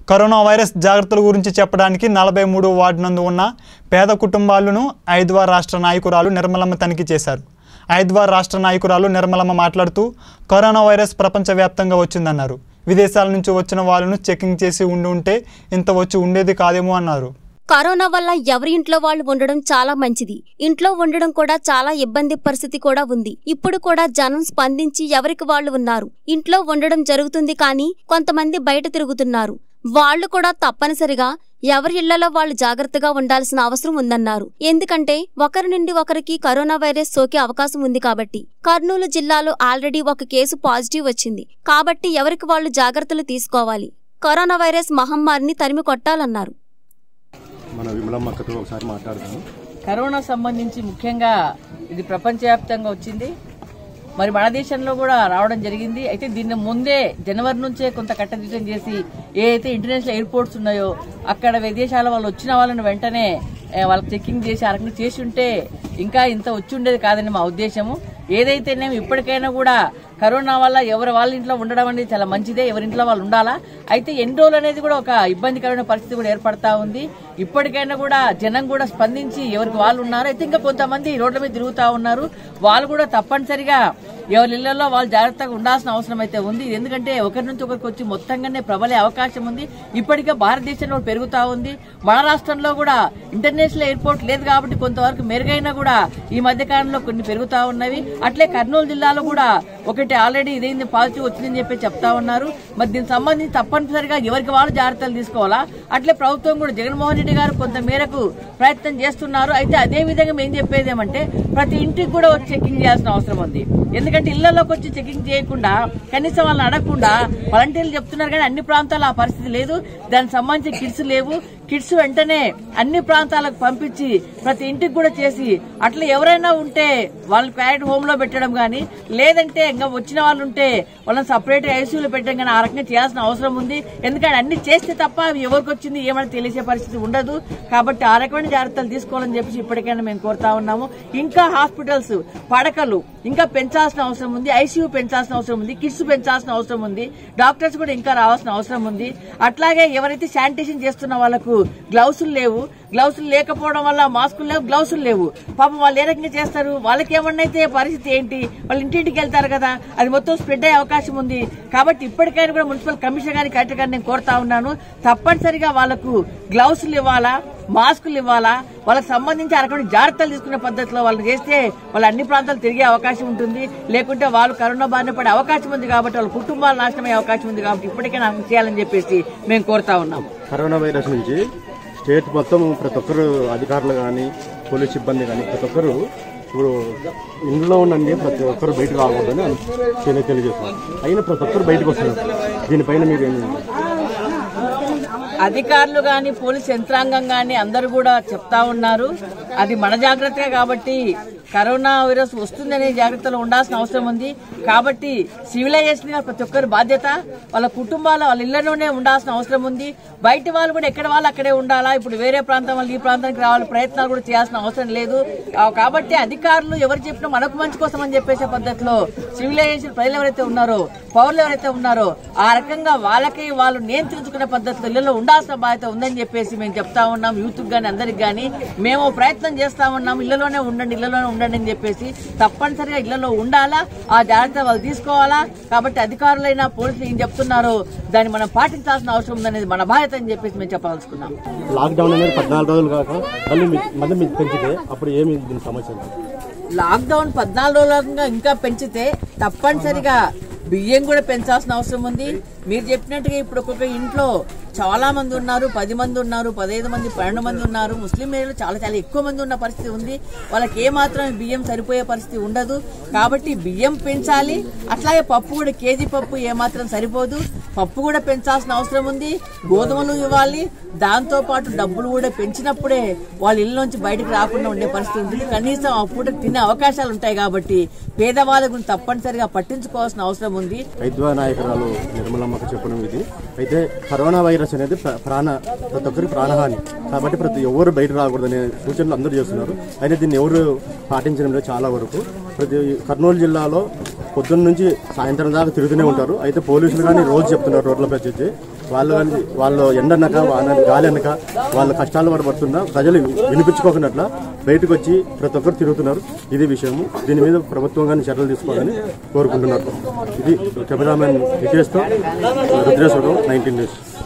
Corona virus జాగ్రత్తల గురించి చెప్పడానికి నలభై మూడు వార్డు నందు ఉన్న పేద కుటుంబాలను ఐద్వార్ రాష్ట్ర నాయకురాలు నిర్మలమ్మ తనిఖీ చేశారు ఐద్వార్ రాష్ట్ర నాయకురాలు నిర్మలమ్మ మాట్లాడుతూ కరోనా వైరస్ ప్రపంచవ్యాప్తంగా వచ్చిందన్నారు విదేశాల నుంచి వచ్చిన వాళ్ళను చెకింగ్ చేసి ఉండి ఉంటే ఇంత వచ్చి ఉండేది కాదేమో అన్నారు కరోనా వల్ల ఎవరి ఇంట్లో వాళ్ళు ఉండడం చాలా మంచిది ఇంట్లో ఉండడం కూడా చాలా ఇబ్బంది పరిస్థితి కూడా ఉంది ఇప్పుడు కూడా జనం స్పందించి ఎవరికి వాళ్ళు ఉన్నారు ఇంట్లో ఉండడం జరుగుతుంది కానీ కొంతమంది బయట తిరుగుతున్నారు వాళ్ళు కూడా తప్పనిసరిగా ఎవరి ఇళ్లలో వాళ్ళు జాగ్రత్తగా ఉండాల్సిన అవసరం ఉందన్నారు ఎందుకంటే ఒకరి నుండి ఒకరికి కరోనా వైరస్ సోకే అవకాశం ఉంది కాబట్టి కర్నూలు జిల్లాలో ఆల్రెడీ ఒక కేసు పాజిటివ్ వచ్చింది కాబట్టి ఎవరికి వాళ్ళు జాగ్రత్తలు తీసుకోవాలి కరోనా వైరస్ మహమ్మారిని తరిమి కొట్టాలన్నారు మన విమలమ్మక్కతో ఒకసారి మాట్లాడదాము కరోనా సంబంధించి ముఖ్యంగా ఇది ప్రపంచవ్యాప్తంగా వచ్చింది మరి మన దేశంలో కూడా రావడం జరిగింది అయితే దీన్ని ముందే జనవరి నుంచే కొంత కట్టదిట్టం చేసి ఏ అయితే ఇంటర్నేషనల్ ఎయిర్పోర్ట్స్ ఉన్నాయో అక్కడ విదేశాల వాళ్ళు వచ్చిన వాళ్ళని వెంటనే ఏ, వాళ్ళకి చెకింగ్ చేసి ఆ రకంగా చేసి ఉంటే ఇంకా ఇంత వచ్చి ఉండేది కాదని మా ఉద్దేశము ఏదైతేనేమి ఇప్పటికైనా కూడా కరోనా వల్ల ఎవరి వాళ్ళ ఇంట్లో ఉండడం అనేది చాలా మంచిదే ఎవరింట్లో వాళ్ళు ఉండాలా అయితే ఎన్ని రోజులు అనేది కూడా ఒక ఇబ్బందికరమైన పరిస్థితి కూడా ఏర్పడతా ఉంది ఇప్పటికైనా కూడా జనం కూడా స్పందించి ఎవరికి వాళ్ళు ఉన్నారు అయితే ఇంకా కొంతమంది రోడ్ల మీద తిరుగుతా ఉన్నారు వాళ్ళు కూడా తప్పనిసరిగా ఎవరి ఇళ్లలో వాళ్ళు జాగ్రత్తగా ఉండాల్సిన అవసరం అయితే ఉంది ఎందుకంటే ఒకరి నుంచి ఒకరికి వచ్చి మొత్తంగానే ప్రబలే అవకాశం ఉంది ఇప్పటికే భారతదేశంలో పెరుగుతా ఉంది మన రాష్ట్రంలో కూడా ఇంటర్నేషనల్ ఎయిర్పోర్ట్ లేదు కాబట్టి కొంతవరకు మెరుగైనా కూడా ఈ మధ్య కాలంలో కొన్ని పెరుగుతా ఉన్నవి అట్లే కర్నూలు జిల్లాలో కూడా ఒకటి ఆల్రెడీ ఇదేంది పాజిటివ్ వచ్చిందని చెప్పి చెప్తా ఉన్నారు మరి దీనికి సంబంధించి తప్పనిసరిగా ఎవరికి వాళ్ళు జాగ్రత్తలు తీసుకోవాలా అట్లే ప్రభుత్వం కూడా జగన్మోహన్ రెడ్డి గారు కొంత మేరకు ప్రయత్నం చేస్తున్నారు అయితే అదే విధంగా మేము చెప్పేది ఏమంటే ప్రతి ఇంటికి కూడా వచ్చి చెకింగ్ చేయాల్సిన అవసరం ఉంది ఎందుకంటే ఇళ్లలోకి వచ్చి చెకింగ్ చేయకుండా కనీసం వాళ్ళని అడగకుండా వాలంటీర్లు చెప్తున్నారు కానీ అన్ని ప్రాంతాల్లో ఆ పరిస్థితి లేదు దానికి సంబంధించిన కిట్స్ లేవు కిట్స్ వెంటనే అన్ని ప్రాంతాలకు పంపించి ప్రతి ఇంటికి కూడా చేసి అట్లా ఎవరైనా ఉంటే వాళ్ళని క్వారెంట్ హోమ్ లో పెట్టడం గానీ లేదంటే ఇంకా వచ్చిన వాళ్ళు ఉంటే వాళ్ళని సపరేట్ ఐసీయూలో పెట్టడం కానీ ఆ రకంగా చేయాల్సిన అవసరం ఉంది ఎందుకంటే అన్ని చేస్తే తప్ప అవి ఎవరికి వచ్చింది ఏమైనా తెలిసే పరిస్థితి ఉండదు కాబట్టి ఆ రకమైన జాగ్రత్తలు తీసుకోవాలని చెప్పేసి ఇప్పటికైనా మేము కోరుతా ఉన్నాము ఇంకా హాస్పిటల్స్ పడకలు ఇంకా పెంచాల్సిన అవసరం ఉంది ఐసీయూ పెంచాల్సిన అవసరం ఉంది కిట్స్ పెంచాల్సిన అవసరం ఉంది డాక్టర్స్ కూడా ఇంకా రావాల్సిన అవసరం ఉంది అట్లాగే ఎవరైతే శానిటేషన్ చేస్తున్న వాళ్ళకు గ్లౌసులు లేవు గ్లౌసులు లేకపోవడం వల్ల మాస్కులు లేవు గ్లౌసులు లేవు పాపం వాళ్ళు ఏ రకంగా చేస్తారు వాళ్ళకి ఏమన్నా అయితే పరిస్థితి ఏంటి వాళ్ళు ఇంటింటికి వెళ్తారు కదా అది మొత్తం స్ప్రెడ్ అయ్యే అవకాశం ఉంది కాబట్టి ఇప్పటికైనా కూడా మున్సిపల్ కమిషనర్ గారిని కలెక్టర్ గారిని నేను కోరుతా ఉన్నాను తప్పనిసరిగా వాళ్ళకు గ్లౌసులు ఇవ్వాలా మాస్కులు ఇవ్వాలా వాళ్ళకి సంబంధించి ఆ రకమైన జాగ్రత్తలు తీసుకునే పద్ధతిలో వాళ్ళు చేస్తే వాళ్ళు అన్ని ప్రాంతాలు తిరిగే అవకాశం ఉంటుంది లేకుంటే వాళ్ళు కరోనా బారిన పడే అవకాశం ఉంది కాబట్టి వాళ్ళ కుటుంబాలు నాశనమయ్యే అవకాశం ఉంది కాబట్టి ఇప్పటికైనా అమలు చేయాలని చెప్పేసి మేము కోరుతా ఉన్నాము కరోనా వైరస్ నుంచి స్టేట్ మొత్తం ప్రతి ఒక్కరు అధికారులు కానీ పోలీస్ సిబ్బంది కానీ ప్రతి ఒక్కరు ఇప్పుడు ఇంట్లో ఉండండి ప్రతి ఒక్కరు బయటకు రాకూడదని తెలియ తెలియజేస్తున్నారు అయినా ప్రతి ఒక్కరు బయటకు వస్తున్నారు దీనిపైన మీరు ఏం అధికారులు గాని పోలీస్ యంత్రాంగం గాని అందరూ కూడా చెప్తా ఉన్నారు అది మన జాగ్రత్తగా కాబట్టి కరోనా వైరస్ వస్తుందనే జాగ్రత్తలో ఉండాల్సిన అవసరం ఉంది కాబట్టి సివిలైజేషన్ గా ప్రతి ఒక్కరి బాధ్యత వాళ్ళ కుటుంబాల వాళ్ళ ఇళ్లలోనే ఉండాల్సిన అవసరం ఉంది బయట వాళ్ళు కూడా ఎక్కడ వాళ్ళు అక్కడే ఉండాలా ఇప్పుడు వేరే ప్రాంతం వాళ్ళు ఈ ప్రాంతానికి రావాలి ప్రయత్నాలు కూడా చేయాల్సిన అవసరం లేదు ఆ, కాబట్టి అధికారులు ఎవరు చెప్పినా మనకు మంచి కోసం అని చెప్పేసే పద్ధతిలో సివిలైజేషన్ ప్రజలు ఎవరైతే ఉన్నారో పౌరులు ఎవరైతే ఉన్నారో ఆ రకంగా వాళ్ళకి వాళ్ళు నియంత్రించుకునే పద్ధతిలో ఇళ్లలో ఉండాల్సిన బాధ్యత ఉందని చెప్పేసి మేము చెప్తా ఉన్నాం యూత్ గాని అందరికి గాని మేము ప్రయత్నం చేస్తా ఉన్నాం ఇళ్లలోనే ఉండండి ఇళ్లలోనే ఉండండి అని చెప్పేసి తప్పనిసరిగా ఇళ్లలో ఉండాలా ఆ జాగ్రత్త వాళ్ళు తీసుకోవాలా కాబట్టి అధికారులైనా పోలీసులు ఏం చెప్తున్నారో దాన్ని మనం పాటించాల్సిన అవసరం ఉందనేది మన బాధ్యత అని చెప్పేసి మేము చెప్పదలుచుకున్నాం లాక్డౌన్ అనేది పద్నాలుగు రోజులు కాక మళ్ళీ మీ- మళ్ళీ మీకు పెంచితే అప్పుడు ఏమి దీని సమస్య ఉంటుంది? లాక్డౌన్ పద్నాలుగు రోజులుగా ఇంకా పెంచితే తప్పనిసరిగా బియ్యం కూడా పెంచాల్సిన అవసరం ఉంది మీరు చెప్పినట్టుగా ఇప్పుడు ఒక్కొక్క ఇంట్లో చాలా మంది ఉన్నారు పది మంది ఉన్నారు పదహైదు మంది పన్నెండు మంది ఉన్నారు ముస్లిం ఏరియాలో చాలా చాలా ఎక్కువ మంది ఉన్న పరిస్థితి ఉంది వాళ్ళకి ఏ మాత్రం బియ్యం సరిపోయే పరిస్థితి ఉండదు కాబట్టి బియ్యం పెంచాలి అట్లాగే పప్పు కూడా కేజీ పప్పు ఏ మాత్రం సరిపోదు పప్పు కూడా పెంచాల్సిన అవసరం ఉంది గోధుమలు ఇవ్వాలి దాంతో పాటు డబ్బులు కూడా పెంచినప్పుడే వాళ్ళ ఇళ్ళ నుంచి బయటకు రాకుండా ఉండే పరిస్థితి ఉంటుంది కనీసం ఆ పూట తినే అవకాశాలు ఉంటాయి కాబట్టి పేదవాళ్ళ గురించి తప్పనిసరిగా పట్టించుకోవాల్సిన అవసరం ఉంది వైద్య నాయకురాలు నిర్మలమ్మకు చెప్పడం ఇది అయితే కరోనా వైరస్ అనేది ప్ర- ప్రాణ ప్రతి ఒక్కరికి ప్రాణహాని కాబట్టి ప్రతి ఎవరు బయట రాకూడదనే సూచనలు అందరూ చేస్తున్నారు అయితే దీన్ని ఎవరు పాటించడం లేదు చాలా వరకు ప్రతి కర్నూలు జిల్లాలో పొద్దున్న నుంచి సాయంత్రం దాకా తిరుగుతూనే ఉంటారు అయితే పోలీసులు కానీ రోజు చెప్తున్నారు రోడ్లపై వచ్చి వాళ్ళు కానీ వాళ్ళు ఎండనక వాన గాలి అనక వాళ్ళ కష్టాలు పడబడుతున్నా ప్రజలు వినిపించుకోకున్నట్ల బయటకు వచ్చి ప్రతి ఒక్కరు తిరుగుతున్నారు ఇది విషయము దీని మీద ప్రభుత్వం కానీ చర్యలు తీసుకోవాలని కోరుకుంటున్నారు ఇది కెమెరామెన్ రికేష్తో రుద్రేశ్వరరావు నైన్టీన్ న్యూస్